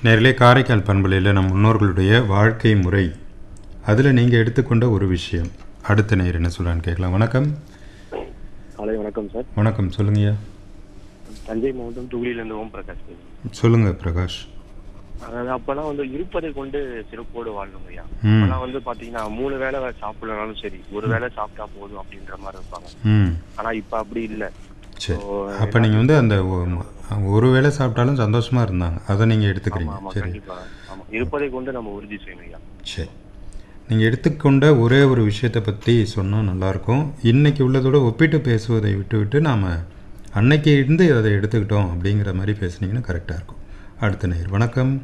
நேரிலே காரைக்கால் பண்பலையில் நம் முன்னோர்களுடைய வாழ்க்கை முறை அதில் நீங்கள் எடுத்துக்கொண்ட ஒரு விஷயம் அடுத்த நேர் என்ன சொல்கிறான்னு கேட்கலாம் வணக்கம் காலை வணக்கம் சார் வணக்கம் சொல்லுங்கய்யா தஞ்சை மாவட்டம் தூளியிலிருந்து ஓம் பிரகாஷ் பேசுறேன். சொல்லுங்கள் பிரகாஷ் அதாவது அப்பெல்லாம் வந்து இருப்பதை கொண்டு சிறப்போடு வாழணும் ஐயா ம் அப்பெல்லாம் வந்து பாத்தீங்கன்னா மூணு வேளை சாப்பிடலனாலும் சரி ஒரு வேளை சாப்பிட்டா போதும் அப்படின்ற மாதிரி இருப்பாங்க ம் ஆனா இப்ப அப்படி இல்ல சரி So, அப்போ நீங்கள் வந்து அந்த ஒ- ஒரு வேளை சாப்பிட்டாலும் சந்தோஷமாக இருந்தாங்க அதை நீங்கள் ஆமா எடுத்துக்கிறீங்க ஆமா சரி கண்டிப்பா ஆமா இருப்பதை கொண்டு நம்ம உறுதி செய்யணும் ஐயா சரி நீங்கள் எடுத்துக்கொண்ட ஒரே ஒரு விஷயத்தை பற்றி சொன்னால் நல்லாயிருக்கும் இன்றைக்கி உள்ளதோட ஒப்பிட்டு பேசுவதை விட்டுவிட்டு நாம் அன்னைக்கு இருந்து அதை எடுத்துக்கிட்டோம் அப்படிங்கிற மாதிரி பேசுனீங்கன்னா கரெக்டாக இருக்கும் அடுத்த நேர் வணக்கம்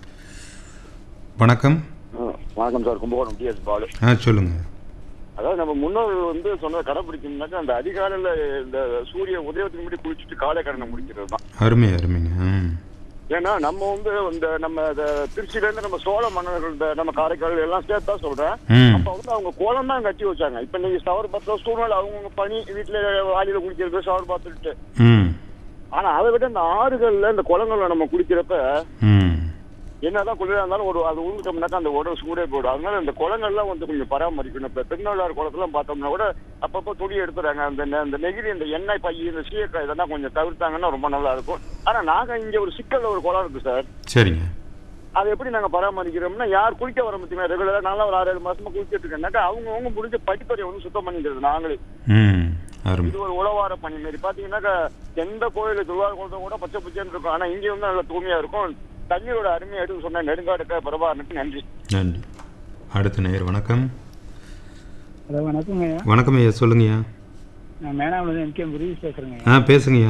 வணக்கம் வணக்கம் சார் கும்பகோணம் டிஎஸ் பாலு ஆ சொல்லுங்கள் அதாவது நம்ம முன்னோர்கள் வந்து சொன்னதை கடைபிடிக்கணும்னாக்கா அந்த அதிகாலையில் இந்த சூரிய உதயத்துக்கு முன்னாடி குளிச்சுட்டு காலை கடனை முடிக்கிறது தான் அருமை அருமைங்க ம் ஏன்னா நம்ம வந்து இந்த நம்ம இந்த திருச்சியில இருந்து நம்ம சோழ மன்னர்கள் இந்த நம்ம காரைக்கால் எல்லாம் சேர்த்து தான் சொல்றேன் ம் அப்ப வந்து அவங்க கோலம் தான் கட்டி வச்சாங்க இப்ப நீங்க ஷவர் பாத்துல சூழ்நிலை அவங்க பனி வீட்டுல வாளியில குளிக்கிறது ஷவர் பாத்துட்டு ம் ஆனா அதை விட இந்த ஆறுகள்ல இந்த குளங்கள்ல நம்ம குளிக்கிறப்ப ம் என்னதான் குளிரா இருந்தாலும் ஒரு அது உழுந்துட்டோம்னாக்கா அந்த உடல் சூடே போயிடும் அதனால இந்த குளங்கள்லாம் வந்து கொஞ்சம் பராமரிக்கணும் இப்ப திருநள்ளாறு குளத்தெல்லாம் பார்த்தோம்னா கூட அப்பப்போ துணி எடுத்துறாங்க அந்த நெ- அந்த நெகிழி இந்த எண்ணெய் பை இந்த சீயக்காய் இதெல்லாம் கொஞ்சம் தவிர்த்தாங்கன்னா ரொம்ப நல்லா இருக்கும் ஆனா நாங்க இங்க ஒரு சிக்கல்ல ஒரு குளம் இருக்கு சார் சரிங்க அதை எப்படி நாங்க பராமரிக்கிறோம்னா யார் குளிக்க வர முடியுமா ரெகுலரா நல்லா ஒரு ஆறு ஏழு மாசமா குளிச்சிட்டு இருக்கேன்னாக்கா அவங்க அவங்க முடிஞ்ச படிப்பறையை வந்து சுத்தம் பண்ணிக்கிறது நாங்களே ம் அருமை இது ஒரு உழவார பணி மாரி பாத்தீங்கன்னாக்கா எந்த கோயிலு திருவாரூர் குளத்தும் கூட பச்சை பச்சைன்னு இருக்கும் ஆனா இங்க வந்து நல்லா தூய்மையா இருக்கும் தண்ணியோட அருமையை எடுத்து சொன்ன நெடுங்காடுக்க பிரபாகரனுக்கு நன்றி நன்றி அடுத்த நேர் வணக்கம் ஹலோ வணக்கங்க ஐயா வணக்கம் ஐயா சொல்லுங்கய்யா நான் மேனாவிலேருந்து எம்கே முருகேஷ் பேசுகிறேங்க ஆ பேசுங்கய்யா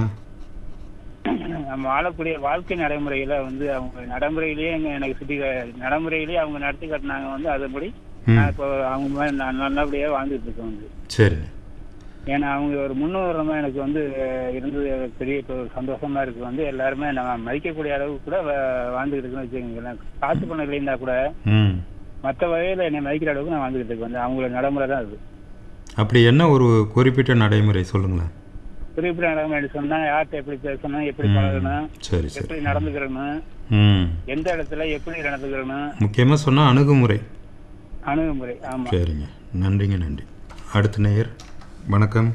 நம்ம வாழக்கூடிய வாழ்க்கை நடைமுறையில் வந்து அவங்க நடைமுறையிலேயே எங்க எனக்கு சுற்றி நடைமுறையிலேயே அவங்க நடத்தி காட்டினாங்க வந்து அதுபடி ம் நான் இப்போ அவங்க மாதிரி நான் நல்லபடியாக வாழ்ந்துட்டு இருக்கேன் வந்து சரிங்க ஏன்னா அவங்க ஒரு முன்னுதாரணமாக எனக்கு வந்து அஹ், இருந்தது எனக்கு பெரிய இப்போ ஒரு சந்தோஷமா இருக்கு வந்து எல்லாருமே நான் மதிக்கக்கூடிய அளவுக்கு கூட வா- வாழ்ந்துகிட்டு இருக்குன்னு வச்சுக்கோங்களேன் காசு பணம் இல்லைன்னா கூட ம் மற்ற வகையில் என்னை மதிக்கிற அளவுக்கு நான் வாழ்ந்துகிட்டு இருக்கேன் வந்து அவங்களோட நடைமுறை தான் அது அப்படி என்ன ஒரு குறிப்பிட்ட நடைமுறை சொல்லுங்களேன் குறிப்பிட்ட நடைமுறை சொன்னா யார்கிட்ட எப்படி பேசணும் எப்படி ம். பழகணும் சரி சரி எப்படி நடந்துக்கிறணும் ம் எந்த இடத்துல எப்படி நடந்துக்கிறணும் முக்கியமாக சொன்னால் அணுகுமுறை அணுகுமுறை ஆமா சரிங்க நன்றிங்க நன்றி அடுத்த நேயர் வணக்கம்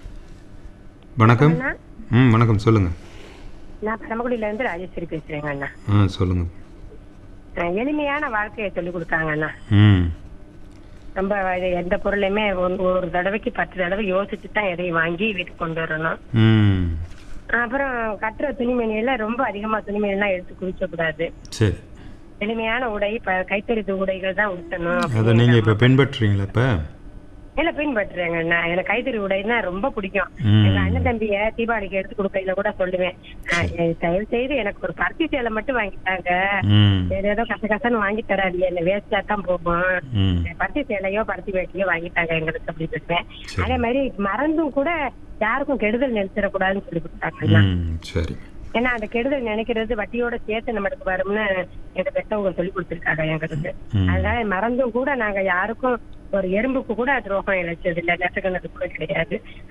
வணக்கம் ம் வணக்கம் சொல்லுங்கள் நான் பரமக்குடியில இருந்து ராஜேஸ்வரி பேசுறேங்க அண்ணா ஆ சொல்லுங்கள் அஹ் எளிமையான வாழ்க்கையை சொல்லி கொடுத்தாங்க அண்ணா ம் ரொம்ப இது எந்த பொருளையுமே ஒரு ஒரு தடவைக்கு பத்து தடவை யோசிச்சு தான் எதையும் வாங்கி வீட்டுக்கு கொண்டு வரணும் ம் அப்புறம் கட்டுற துணிமணியில ரொம்ப அதிகமா துணிமணி எல்லாம் எடுத்து குடிக்க கூடாது சரி எளிமையான உடை இப்ப கைத்தறி உடைகள் தான் உடுத்தணும் அதை நீங்கள் இப்போ பின்பற்றுறீங்களா இப்போ இல்ல பின்பற்றுறேங்க அண்ணா எனக்கு கைத்தறி உடைன்னா ரொம்ப பிடிக்கும் ம். எங்க அண்ணன் தம்பிய தீபாவளிக்கு எடுத்து கொடுக்கையில கூட சொல்லுவேன் அஹ் தயவு செய்து எனக்கு ஒரு பருத்தி சேலை மட்டும் வாங்கிட்டாங்க ம் வேற ஏதோ கச கசன்னு வாங்கி தராது என்ன வேஸ்டா தான் போகும் ம் பருத்தி சேலையோ பருத்தி வேட்டியோ வாங்கிட்டாங்க எங்களுக்கு அப்படி சொல்லுவேன் சரி. அதே மாதிரி மறந்தும் கூட யாருக்கும் கெடுதல் நினைச்சிடக்கூடாதுன்னு சொல்லி கொடுத்தாங்க ம் சரி ஏன்னா அந்த கெடுதல் நினைக்கிறது வட்டியோட சேர்த்து நம்மளுக்கு வரும்னு எங்க பெற்றவங்க சொல்லி கொடுத்துருக்காங்க எங்களுக்கு ம். அதனால மறந்தும் கூட நாங்க யாருக்கும் ஒரு எறும்புக்கு கூட துரோகம் இழைச்சது இல்லை நெசகனது கூட கிடையாது